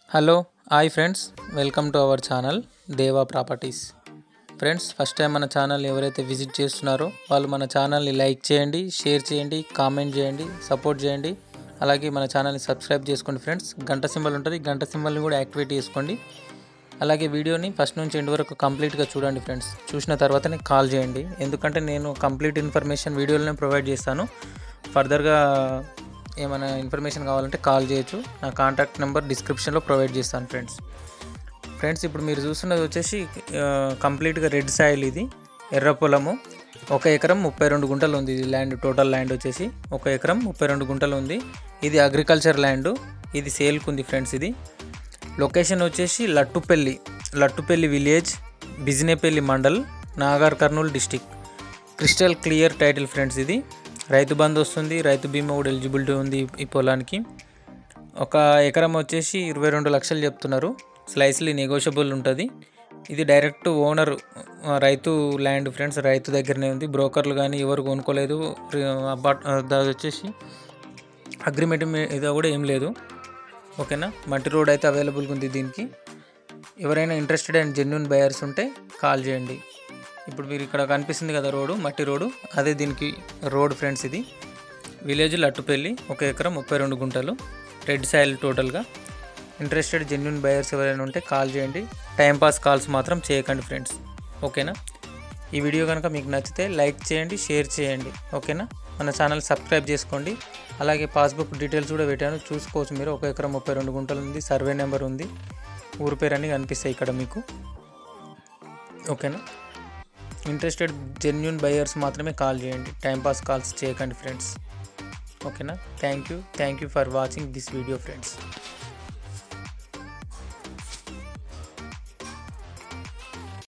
hello hi friends welcome to our channel Deva properties friends first time మన channel ఎవరైతే visit చేస్తున్నారో వాళ్ళు మన ఛానల్ని లైక్ చేయండి షేర్ చేయండి కామెంట్ చేయండి సపోర్ట్ చేయండి అలాగే మన ఛానల్ని సబ్స్క్రైబ్ చేసుకోండి ఫ్రెండ్స్ గంట సింబల్ ఉంటుంది గంట సింబల్ని కూడా యాక్టివేట్ చేసుకోండి అలాగే వీడియోని ఫస్ట్ నుంచి ఎండ్ వరకు కంప్లీట్గా చూడండి ఫ్రెండ్స్ చూసిన తర్వాతనే కాల్ చేయండి ఎందుకంటే నేను కంప్లీట్ ఇన్ఫర్మేషన్ వీడియోలోనే ప్రొవైడ్ చేస్తాను ఫర్దర్గా ఏమైనా ఇన్ఫర్మేషన్ కావాలంటే కాల్ చేయొచ్చు నా కాంటాక్ట్ నెంబర్ డిస్క్రిప్షన్లో ప్రొవైడ్ చేస్తాను ఫ్రెండ్స్ ఫ్రెండ్స్ ఇప్పుడు మీరు చూస్తున్నది వచ్చేసి ఆ, కంప్లీట్గా రెడ్ సాయిల్ ఇది ఎర్ర పొలము ఒక ఎకరం ముప్పై రెండు గుంటలు ఉంది ఇది ల్యాండ్ టోటల్ ల్యాండ్ వచ్చేసి ఒక ఎకరం ముప్పై రెండు గుంటలు ఉంది ఇది అగ్రికల్చర్ ల్యాండ్ ఇది సేల్కి ఉంది ఫ్రెండ్స్ ఇది లొకేషన్ వచ్చేసి Lattupalli Lattupalli village Bijinepalli mandal Nagar Kurnool district crystal clear title friends ఇది రైతు బంధు వస్తుంది రైతు బీమా కూడా ఎలిజిబిలిటీ ఉంది ఈ పొలానికి ఒక ఎకరం వచ్చేసి ఇరవై రెండు లక్షలు చెప్తున్నారు స్లైస్లీ నెగోషియబుల్ ఉంటుంది ఇది డైరెక్ట్ ఓనర్ ఆ, రైతు ల్యాండ్ ఫ్రెండ్స్ రైతు దగ్గరనే ఉంది బ్రోకర్లు కానీ ఎవరు కొనుక్కోలేదు అబాట్ అది వచ్చేసి అగ్రిమెంట్ మీ- ఇది కూడా ఏం లేదు ఓకేనా మట్టి రోడ్ అయితే అవైలబుల్గా ఉంది దీనికి ఎవరైనా ఇంట్రెస్టెడ్ అండ్ జెన్యున్ బయర్స్ ఉంటే కాల్ చేయండి ఇప్పుడు మీరు ఇక్కడ కనిపిస్తుంది కదా రోడ్డు మట్టి రోడ్డు అదే దీనికి రోడ్ ఫ్రెండ్స్ ఇది విలేజ్ లట్టుపల్లి ఒక ఎకరం ముప్పై రెండు గుంటలు రెడ్ సాయిల్ టోటల్గా ఇంట్రెస్టెడ్ జెన్యున్ బయర్స్ ఎవరైనా ఉంటే కాల్ చేయండి టైంపాస్ కాల్స్ మాత్రం చేయకండి ఫ్రెండ్స్ ఓకేనా ఈ వీడియో కనుక మీకు నచ్చితే లైక్ చేయండి షేర్ చేయండి ఓకేనా మన ఛానల్ సబ్స్క్రైబ్ చేసుకోండి అలాగే పాస్బుక్ డీటెయిల్స్ కూడా పెట్టాను చూసుకోవచ్చు మీరు ఒక ఎకరం ముప్పై రెండు గుంటలు ఉంది సర్వే నెంబర్ ఉంది ఊరు పేరు అన్నీ కనిపిస్తాయి ఇక్కడ మీకు ఓకేనా ఇంట్రెస్టెడ్ జెన్యున్ బయర్స్ మాత్రమే కాల్ చేయండి టైంపాస్ కాల్స్ చేయకండి ఫ్రెండ్స్ ఓకేనా thank you thank you for watching this video friends